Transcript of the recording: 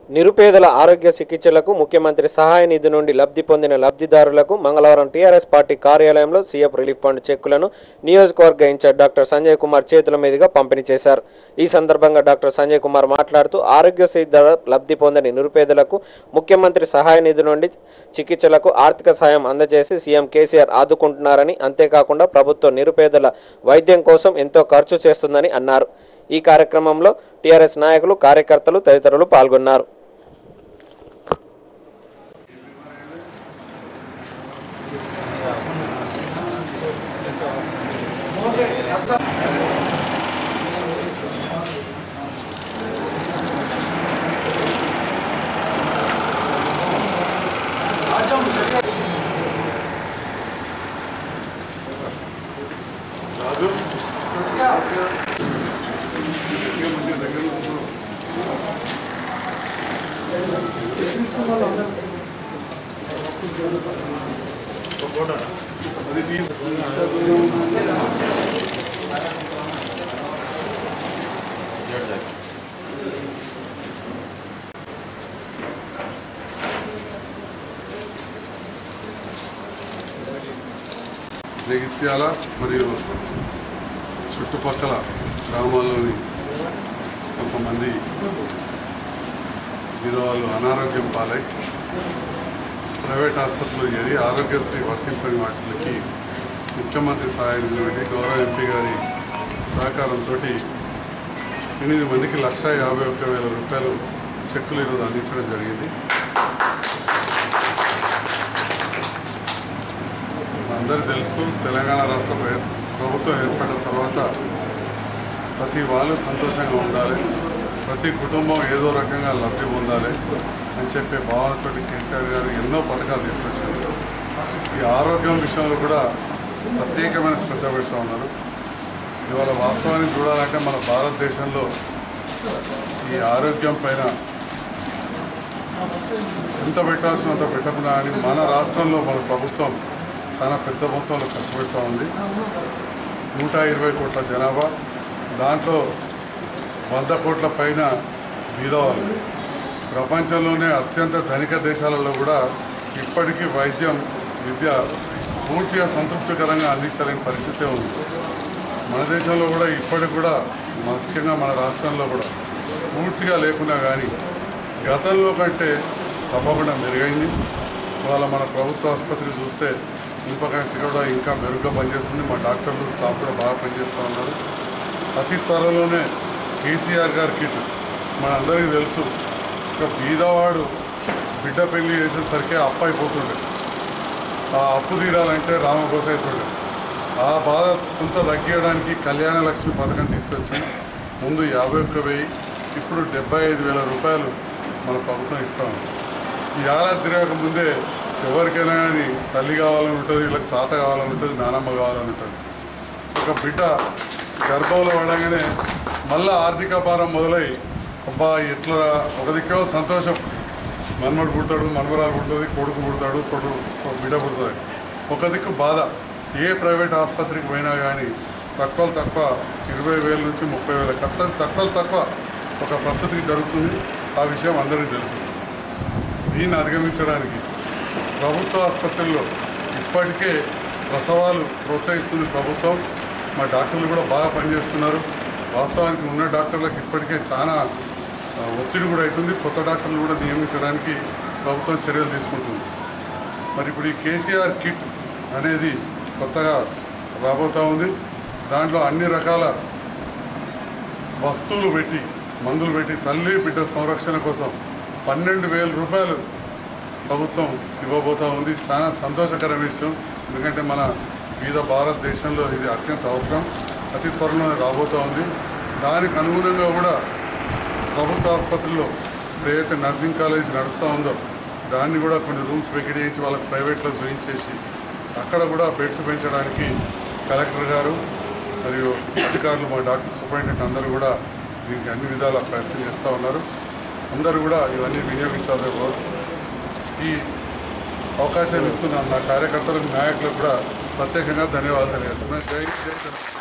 నిరుపేదల ఆరోగ్య చికిత్సలకు ముఖ్యమంత్రి సహాయ నిధి నుండి లబ్ధి పొందిన లబ్ధిదారులకు మంగళవారం టీఆర్ఎస్ పార్టీ కార్యాలయంలో సీఎం రిలీఫ్ ఫండ్ చెక్కులను నియోజకవర్గ ఇన్ఛార్జ్ డాక్టర్ సంజయ్ కుమార్ చేతుల మీదుగా పంపిణీ చేశారు ఈ సందర్భంగా డాక్టర్ సంజయ్ కుమార్ మాట్లాడుతూ ఆరోగ్యశ్రీ ద్వారా లబ్ధి పొందని నిరుపేదలకు ముఖ్యమంత్రి సహాయ నిధి నుండి చికిత్సలకు ఆర్థిక సాయం అందజేసి సీఎం కేసీఆర్ ఆదుకుంటున్నారని అంతేకాకుండా ప్రభుత్వం నిరుపేదల వైద్యం కోసం ఎంతో ఖర్చు చేస్తుందని అన్నారు ఈ కార్యక్రమంలో టీఆర్ఎస్ నాయకులు కార్యకర్తలు తదితరులు పాల్గొన్నారు రాజు అది టీ జగిత్యాల మరియు చుట్టుపక్కల గ్రామాల్లోని కొంతమంది విధవాళ్ళు అనారోగ్యం పాలై ప్రైవేట్ ఆసుపత్రిలో చేరి ఆరోగ్యశ్రీ వర్తింపని వాటికి ముఖ్యమంత్రి సహాయ నిధి పెట్టి గౌరవ ఎంపీ గారి సహకారంతో ఎనిమిది మందికి లక్ష యాభై ఒక్క వేల రూపాయలు చెక్కులు ఈరోజు అందించడం జరిగింది అందరికీ తెలుసు తెలంగాణ రాష్ట్ర ప్ర- ప్రభుత్వం ఏర్పడిన తర్వాత ప్రతి వాళ్ళు సంతోషంగా ఉండాలి ప్రతి కుటుంబం ఏదో రకంగా లబ్ధి పొందాలి అని చెప్పే భావనతోటి కేసీఆర్ గారు ఎన్నో పథకాలు తీసుకొచ్చారు ఈ ఆరోగ్యం విషయంలో కూడా ప్రత్యేకమైన శ్రద్ధ పెడుతూ ఉన్నారు ఇవాళ వాస్తవాన్ని చూడాలంటే మన భారతదేశంలో ఈ ఆరోగ్యం పైన ఎంత పెట్టాల్సినంత పెట్టకుండా అని మన రాష్ట్రంలో మన ప్రభుత్వం చాలా పెద్ద మొత్తంలో ఖర్చు పెడతా ఉంది నూట ఇరవై కోట్ల జనాభా దాంట్లో వంద కోట్ల పైన బీదవాళ్ళు ప్రపంచంలోనే అత్యంత ధనిక దేశాలలో కూడా ఇప్పటికీ వైద్యం విద్య పూర్తిగా సంతృప్తికరంగా అందించలేని పరిస్థితే ఉంది మన దేశంలో కూడా ఇప్పటికి కూడా ముఖ్యంగా మన రాష్ట్రంలో కూడా పూర్తిగా లేకున్నా కానీ గతంలో కంటే తప్పకుండా మెరుగైంది ఇవాళ మన ప్రభుత్వ ఆసుపత్రి చూస్తే ఇంకొకటి కూడా ఇంకా మెరుగ్గా పనిచేస్తుంది మా డాక్టర్లు స్టాఫ్ కూడా బాగా పనిచేస్తూ ఉన్నారు అతి త్వరలోనే కేసీఆర్ గారి కిట్ మనందరికీ తెలుసు ఒక బీదవాడు బిడ్డ పెళ్లి చేసేసరికి అప్పు అయిపోతుండే ఆ అప్పు తీరాలంటే రామగోసైతుండే ఆ బాధ కొంత తగ్గించడానికి కళ్యాణ లక్ష్మి పథకం తీసుకొచ్చి ముందు యాభై ఒక్క వెయ్యి ఇప్పుడు డెబ్బై ఐదు వేల రూపాయలు మన ప్రభుత్వం ఇస్తా ఉంది ఈ ఏడాది తిరగక ముందే ఎవరికైనా కానీ తల్లి కావాలని ఉంటుంది వీళ్ళకి తాత కావాలని ఉంటుంది నానమ్మ కావాలని ఉంటుంది ఒక బిడ్డ గర్భంలో పడగానే మళ్ళా ఆర్థిక భారం మొదలై అబ్బా ఎట్లా ఒక దిక్కేమో సంతోషం మన్మడు పుడతాడు మన్మరాలు పుడుతుంది కొడుకు పుడతాడు కొడుకు ఒక బిడ్డ పుడుతుంది ఒక దిక్కు బాధ ఏ ప్రైవేట్ ఆసుపత్రికి పోయినా కానీ తక్కువ తక్కువ ఇరవై వేల నుంచి ముప్పై వేల ఖర్చు తక్కువ తక్కువ ఒక ప్రస్తుతికి జరుగుతుంది ఆ విషయం అందరికీ తెలుసు దీన్ని అధిగమించడానికి ప్రభుత్వ ఆసుపత్రుల్లో ఇప్పటికే ప్రసవాలు ప్రోత్సహిస్తుంది ప్రభుత్వం మా డాక్టర్లు కూడా బాగా పనిచేస్తున్నారు వాస్తవానికి ఉన్న డాక్టర్లకు ఇప్పటికే చాలా ఆ, ఒత్తిడి కూడా అవుతుంది కొత్త డాక్టర్లు కూడా నియమించడానికి ప్రభుత్వం చర్యలు తీసుకుంటుంది మరి ఇప్పుడు ఈ కేసీఆర్ కిట్ అనేది కొత్తగా రాబోతూ ఉంది దాంట్లో అన్ని రకాల వస్తువులు పెట్టి మందులు పెట్టి తల్లి బిడ్డ సంరక్షణ కోసం పన్నెండు వేల రూపాయలు ప్రభుత్వం ఇవ్వబోతా ఉంది చాలా సంతోషకర విషయం ఎందుకంటే మన వివిధ భారతదేశంలో ఇది అత్యంత అవసరం అతి త్వరలో రాబోతూ ఉంది దానికి అనుగుణంగా కూడా ప్రభుత్వ ఆసుపత్రుల్లో ఇప్పుడు ఏదైతే నర్సింగ్ కాలేజ్ నడుస్తూ ఉందో దాన్ని కూడా కొన్ని రూమ్స్ వెకిడించి వాళ్ళకి ప్రైవేట్లో చూయించేసి అక్కడ కూడా బెడ్స్ పెంచడానికి కలెక్టర్ గారు మరియు అధికారులు మా డాక్టర్ సూపరింటెండెంట్ అందరూ కూడా దీనికి అన్ని విధాల ప్రయత్నం చేస్తూ ఉన్నారు అందరూ కూడా ఇవన్నీ వినియోగించాలని కోరుతూ ఈ అవకాశాన్ని ఇస్తున్న నా కార్యకర్తలకు నాయకులకు కూడా ప్రత్యేకంగా ధన్యవాదాలు తెలియజేస్తున్నాను జై జై తెలంగాణ.